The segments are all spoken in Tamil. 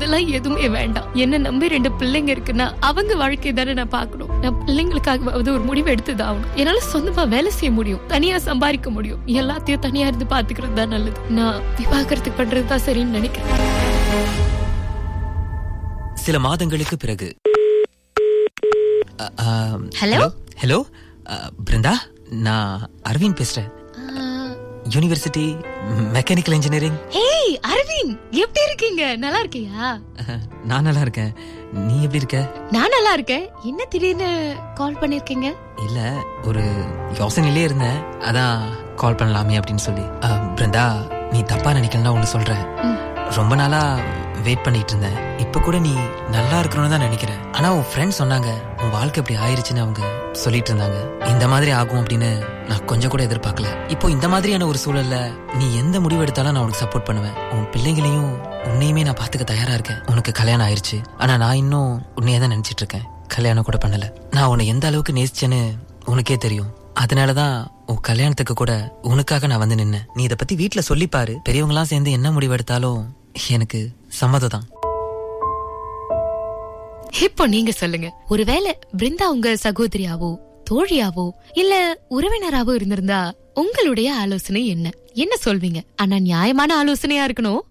இதெல்லாம் எதுவுமே வேண்டாம் என்ன நம்பி ரெண்டு பிள்ளைங்க இருக்குன்னா அவங்க வாழ்க்கை தானே நான் பார்க்கணும் நான் பிள்ளைங்களுக்காகவாவது ஒரு முடிவு எடுத்துதான் ஆகணும் என்னால சொந்தமா வேலை செய்ய முடியும் தனியா சம்பாதிக்க முடியும் எல்லாத்தையும் தனியா இருந்து பாத்துக்கிறது தான் நல்லது நான் விவாகரத்து பண்றது தான் சரின்னு நினைக்கிறேன் சில மாதங்களுக்கு பிறகு அ- ஆம், Hello? ஹலோ அ, பிருந்தா நான் அரவிந்த் பேசுறேன் university mechanical engineering hey Aravind எப்படி இருக்கீங்க நல்லா இருக்கியா நான் நல்லா இருக்கேன் நீ எப்படி இருக்க நான் நல்லா இருக்கேன் என்ன திடீர்னு கால் பண்ணிருக்கீங்க இல்ல ஒரு யோசனையிலே இருந்தேன் அதான் கால் பண்ணலாமே அப்படின்னு சொல்லி அ, பிருந்தா நீ தப்பா நினைக்கலன்னா ஒண்ணு சொல்றேன் ம். ரொம்ப நாளா வெயிட் பண்ணிட்டு இருந்தேன் இப்ப கூட நீ நல்லா இருக்கணும்னு தான் நினைக்கிறேன் ஆனா உன் ஃப்ரெண்ட் சொன்னாங்க உன் வாழ்க்கை இப்படி ஆயிருச்சுன்னு அவங்க சொல்லிட்டு இருந்தாங்க இந்த மாதிரி ஆகும் அப்படின்னு நான் கொஞ்சம் கூட எதிர்பார்க்கல இப்போ இந்த மாதிரியான ஒரு சூழல்ல நீ எந்த முடிவு எடுத்தாலும் நான் உனக்கு சப்போர்ட் பண்ணுவேன் உன் பிள்ளைங்களையும் உன்னையுமே நான் பாத்துக்க தயாரா இருக்கேன் உனக்கு கல்யாணம் ஆயிருச்சு ஆனா நான் இன்னும் உன்னையே தான் நினைச்சிட்டு இருக்கேன் கல்யாணம் கூட பண்ணல நான் உன்னை எந்த அளவுக்கு நேசிச்சேன்னு உனக்கே தெரியும் அதனாலதான் உன் கல்யாணத்துக்கு கூட உனக்காக நான் வந்து நின்னேன் நீ இத பத்தி வீட்ல சொல்லிப்பாரு பெரியவங்களாம் சேர்ந்து என்ன முடிவு எடுத்தாலும் எனக்கு சம்மதம் தான் இப்போ நீங்க சொல்லுங்க ஒருவேளை பிருந்தா உங்க சகோதரியாவோ தோழியாவோ இல்ல உறவினராவோ இருந்திருந்தா உங்களுடைய ஆலோசனை என்ன என்ன சொல்வீங்க ஆனா நியாயமான ஆலோசனையா இருக்கணும்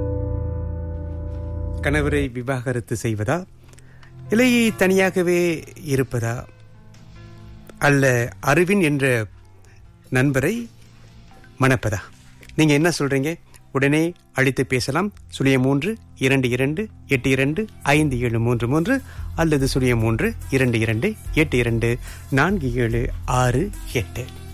கணவரை விவாகரத்து செய்வதா இல்லை தனியாகவே இருப்பதா அல்ல அரவின் என்ற நண்பரை மணப்பதா நீங்க என்ன சொல்றீங்க உடனே அழைத்து பேசலாம் சுழிய மூன்று இரண்டு இரண்டு எட்டு இரண்டு ஐந்து ஏழு மூன்று மூன்று அல்லது சுழிய மூன்று இரண்டு இரண்டு எட்டு இரண்டு நான்கு ஏழு ஆறு எட்டு